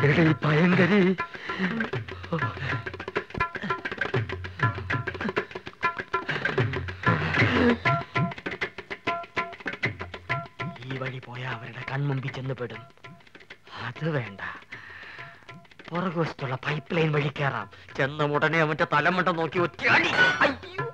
എടീ ഭയങ്കരി ഈ വഴി പോയാ അവരുടെ കൺമുമ്പിൽ ചെന്ന് പെടും അത് വേണ്ട പുറകുവശത്തുള്ള പൈപ്പ് ലൈൻ വഴി കയറാം ചെന്ന ഉടനെ അവന്റെ തലമുണ്ട നോക്കി ഒറ്റയാടി അയ്യോ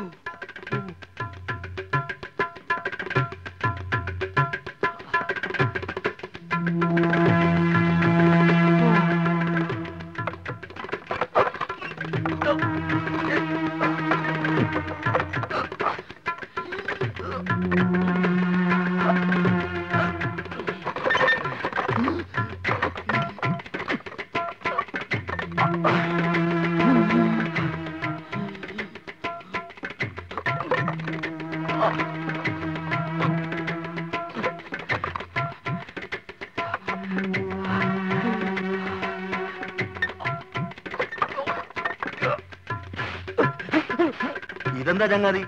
ഇതെന്താ ചങ്ങാതി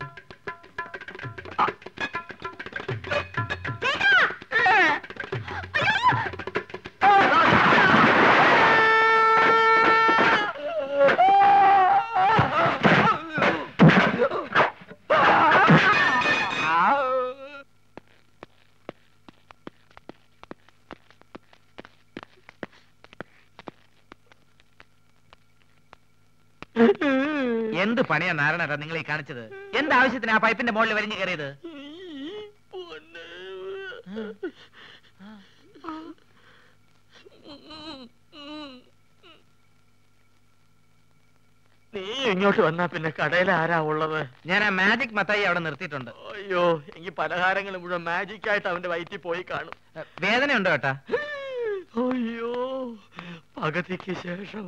എന്ത് പണിയാ നാരായണ നിങ്ങൾ ഈ കാണിച്ചത് എന്ത് ആവശ്യത്തിന് ആ പൈപ്പിന്റെ മുകളിൽ വരിഞ്ഞു കയറിയത് നീ ഇങ്ങോട്ട് വന്നാ പിന്നെ കടയിൽ ആരാ ഉള്ളത് ഞാൻ ആ മാജിക് മത്തായി അവിടെ നിർത്തിയിട്ടുണ്ട് അയ്യോ എങ്കിൽ പലഹാരങ്ങൾ മുഴുവൻ മാജിക് ആയിട്ട് അവന്റെ വയറ്റിൽ പോയി കാണും വേദനയുണ്ടോ ഏട്ടാ അയ്യോ പകുതിക്ക് ശേഷം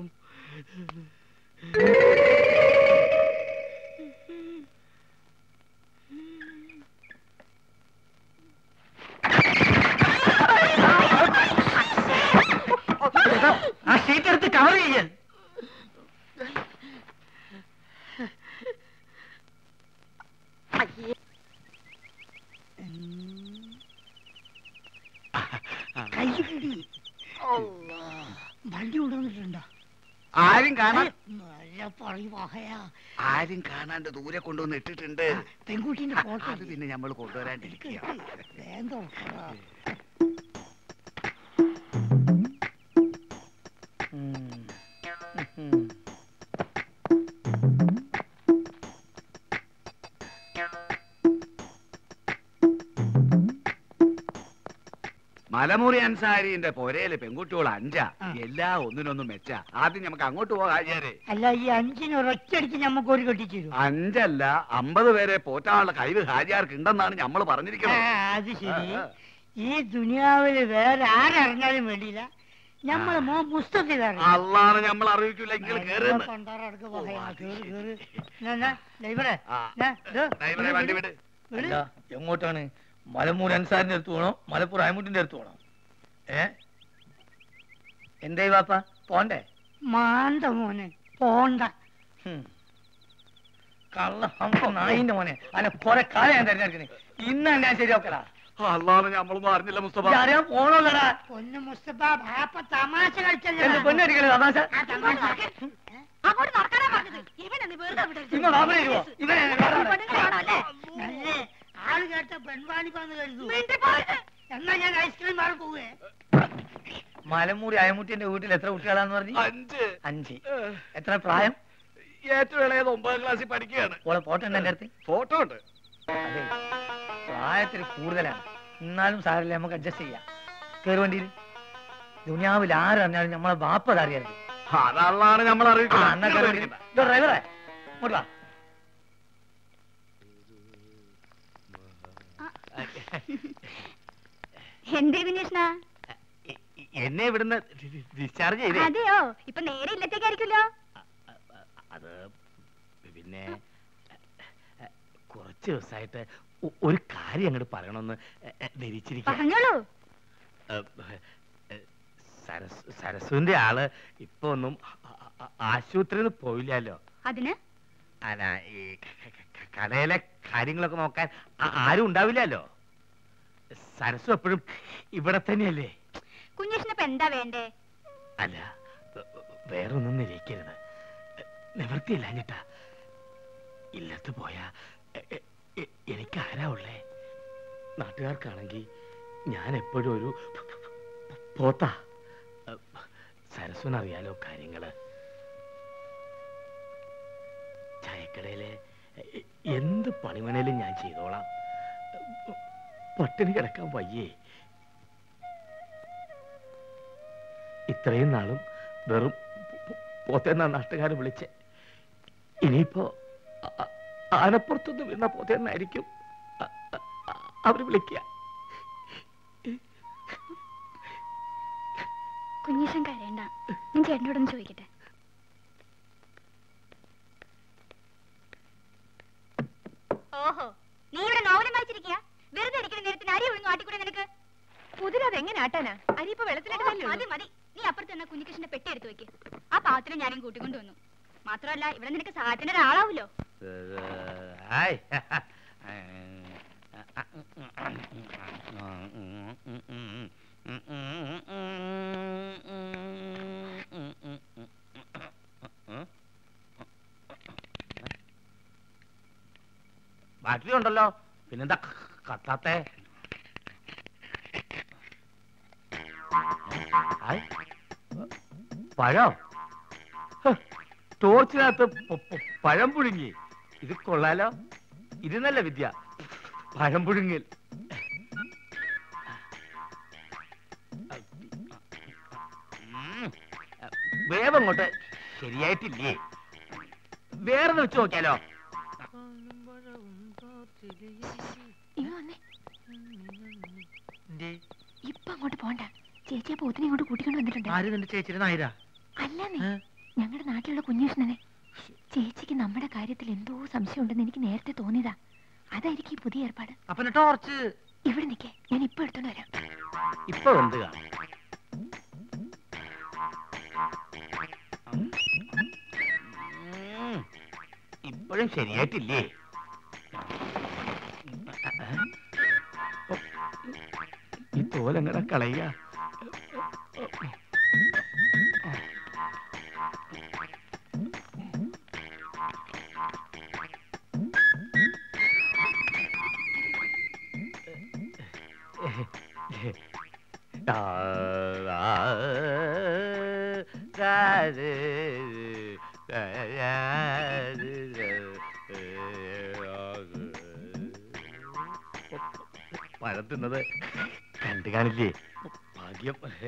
ആ ഷീറ്റ് എടുത്ത് കവർ ചെയ്യാൻ കൈപിടി വണ്ടി കൊണ്ടുവന്നിട്ടുണ്ടോ ആരും കാണാൻ നല്ല പറയുവാഹയാ ആരും കാണാണ്ട് ദൂരെ കൊണ്ടുവന്ന് ഇട്ടിട്ടുണ്ട് പെൺകുട്ടീന്റെ ഫോട്ടോ അത് പിന്നെ നമ്മൾ കൊണ്ടുവരാണ്ടിരിക്കുക വേഗം തുറക്കടാ. മലമുറി അൻസാരിന്റെ പൊരയില് പെൺകുട്ടികൾ അഞ്ചാ ആ. എല്ലാ ഒന്നിനൊന്നും മെച്ച ആദ്യം നമുക്ക് അങ്ങോട്ട് പോകാം ആചാരെ അല്ല ഈ അഞ്ചിന് ഒരൊറ്റയടിക്ക് ഞമ്മക്ക് ഒരു കെട്ടിച്ചു തരും അഞ്ചല്ല അമ്പത് പേരെ പോറ്റാനുള്ള കഴിവ് ഹാജിയാർക്ക് ഉണ്ടെന്നാണ് നമ്മൾ ആ, പറഞ്ഞിരിക്കുന്നത് അത് ശരി ആ, ആ. ഈ ദുനിയാവില് വേറെ ആരറിഞ്ഞാലും വേണ്ടിയില്ല ഞമ്മള് മോ പുസ്തകത്തിൽ അള്ളാണ് നമ്മൾ അറിയിക്കില്ല ഇങ്ങൾ കേറുന്നു ഡ്രൈവറെ ആ. ഡ്രൈവറെ വണ്ടി വിട് അല്ല എങ്ങോട്ടാണ് മലമൂർ അൻസാരിന്റെ അടുത്ത് പോണോ മലപ്പുറം അയമുട്ടിന്റെ അടുത്ത് പോണോ ഏ എന്തേ വാപ്പ പോണ്ടേ മാണ്ട മോനെ പോണ്ട ഹും. കള്ള ഹംസ നായിന്റെ മോനെ അല്ല കൊറേ കാലം ഞാൻ തെരഞ്ഞെടുക്കണേ ഇന്ന് ഞാൻ ശരിയാക്കടാ അള്ളാണ് നമ്മളൊന്നും അറിഞ്ഞില്ല മുസ്തഫ അറിയാൻ പോണോല്ലടാ പൊന്നു മുസ്തഫ ബാപ്പ തമാശ കളിച്ചല്ലേ എന്റെ പൊന്നടിക്കണേ തമാശ ആ തമാശ അങ്ങോട്ട് നടക്കാനാ പറഞ്ഞത് ഇവനെന്ന് വെറുതെ വിടരുത്. ഇങ്ങോട്ട് അവിടെ ഇരുവോ ഇവനെ പെണ്ണുങ്ങളാണോ അല്ലേ? നല്ലേ ആള് കേട്ട പെൺവാണിപ്പാന്ന് കരുതു മിണ്ടി പോരുത്. എന്നാ ഞാൻ ഐസ്ക്രീം വാങ്ങി പോവേ മലമൂരി അയമുട്ടിന്റെ വീട്ടിൽ എത്ര കുട്ടികളാന്ന് പറഞ്ഞു അഞ്ച് അഞ്ച് എത്ര പ്രായം ഏറ്റവും ഇളയത് ഒമ്പതാം ക്ലാസ്സിൽ പഠിക്കുകയാണ് ഓളെ ഫോട്ടോ ഉണ്ട് എന്റെ അടുത്ത് ഫോട്ടോ ഉണ്ട് അതെ പ്രായത്തിൽ കൂടുതലാണ് എന്നാലും സാരമില്ല നമുക്ക് അഡ്ജസ്റ്റ് ചെയ്യാം കയറി വണ്ടിയിൽ ദുനിയാവിൽ ആരറിഞ്ഞാലും നമ്മളെ ബാപ്പ അറിയരുത് അതള്ളാണ് നമ്മൾ ആ, എന്നാ കയറി വണ്ടിയിൽ. അറിയിക്കുന്നത് ഇതോ ഡ്രൈവറെ ഇങ്ങോട്ട് വാ എന്തേ വിനീഷ്ണ എന്നെ ഇവിടുന്ന് ഡിസ്ചാർജ് ചെയ്തേ അതെയോ ഇപ്പൊ നേരെ ഇല്ലത്തേക്കായിരിക്കുമല്ലോ അത് പിന്നെ കുറച്ച് ദിവസമായിട്ട് ഒ- ഒരു കാര്യം അങ്ങോട്ട് പറയണമെന്ന് ധരിച്ചിരിക്കുക പറഞ്ഞോളൂ സരസ് സരസുവിന്റെ ആള് ഇപ്പൊ ഒന്നും ആശുപത്രിയിൽ പോയില്ലല്ലോ അതിന് അല്ല ഈ ക- ക- ക- കടയിലെ കാര്യങ്ങളൊക്കെ നോക്കാൻ ആ- ആരും ഉണ്ടാവില്ലല്ലോ സരസു എപ്പോഴും ഇവിടെ തന്നെയല്ലേ കുഞ്ഞേഷിനിപ്പോ എന്താ വേണ്ടേ അല്ല വേറെ ഒന്നും നിരയിക്കരുത് നിവൃത്തിയില്ലാഞ്ഞിട്ടാ ഇല്ലത്ത് പോയാ എ- എ- എ- എനിക്ക് ആരാ ഉള്ളേ നാട്ടുകാർക്കാണെങ്കിൽ ഞാൻ എപ്പോഴും ഒരു പോത്താ സരസ്വനറിയാലോ കാര്യങ്ങള് ചായക്കടയിലെ എ- എന്ത് പണിമനയിലും ഞാൻ ചെയ്തോളാം പട്ടിണി കിടക്കാൻ വയ്യേ ഇത്രയും നാളും വെറും പോത്തേന്നാ നാട്ടുകാർ വിളിച്ച് ഇനിയിപ്പോ ആ- ആ- ആനപ്പുറത്തുനിന്ന് വീണ പോത്തേന്നായിരിക്കും അ- അ- അ- അവര് വിളിക്കുക കുഞ്ഞീശൻ കരയണ്ട ഞാൻ ചേട്ടനോടൊന്ന് ചോദിക്കട്ടെ ഓഹോ നീ ഇവിടെ നോവലും വായിച്ചിരിക്കുക വെറുതെ ഇരിക്കുന്ന നേരത്തിന് അരി ഒഴിഞ്ഞു ആട്ടിക്കൂടെ നിനക്ക് കുതിരത് എങ്ങനെ ആട്ടാനാ അരി ഇപ്പൊ വെള്ളത്തിലിട്ടതല്ലേ മതി മതി നീ അപ്പുറത്ത് നിന്ന് കുഞ്ഞികൃഷ്ണന്റെ പെട്ടി എടുത്ത് വെക്ക് ആ പാത്രം ഞാനും കൂട്ടിക്കൊണ്ട് വന്നു മാത്രമല്ല ഇവിടെ നിനക്ക് സഹായത്തിന് ഒരാളാവൂലോ ഹായ് ബാറ്ററി ഉണ്ടല്ലോ പിന്നെന്താ കത്താത്തെ ഹായ് പഴോ ഹ്, ടോർച്ചിനകത്ത് പ- പ- പഴം പുഴുങ്ങി ഇത് കൊള്ളാലോ ഇത് നല്ല വിദ്യ പഴം പുഴുങ്ങൽ ഉം. വേവങ്ങോട്ട് ശരിയായിട്ടില്ലേ വേറെ വെച്ച് നോക്കിയാലോ ഇങ്ങ് വന്നേ ഇപ്പൊ അങ്ങോട്ട് പോണ്ട ചേച്ചിയെ പോത്തിനെ ഇങ്ങോട്ട് കൂട്ടിക്കൊണ്ട് വന്നിട്ടുണ്ട് ആര് നിന്റെ ചേച്ചിയുടെ നായരാ അല്ലെന്നേ ഏ? ഞങ്ങളുടെ നാട്ടിലുള്ള കുഞ്ഞുഷ്ണനെ ചേച്ചിക്ക് നമ്മുടെ കാര്യത്തിൽ എന്തോ സംശയം ഉണ്ടെന്ന് എനിക്ക് നേരത്തെ തോന്നിയതാ അതായിരിക്കും ഈ പുതിയ ഏർപ്പാട് അപ്പൊ ടോർച്ച് ഇവിടെ നിൽക്കേ ഞാൻ ഇപ്പൊ എടുത്തോണ്ട് വരാം ഇപ്പൊ എന്ത് കാണും ഉം. ഇപ്പോഴും ശരിയായിട്ടില്ലേ ഈ തോലെങ്ങനെ കളയുക പഴം തിന്നത് കണ്ടു കാണില്ലേ ഭാഗ്യം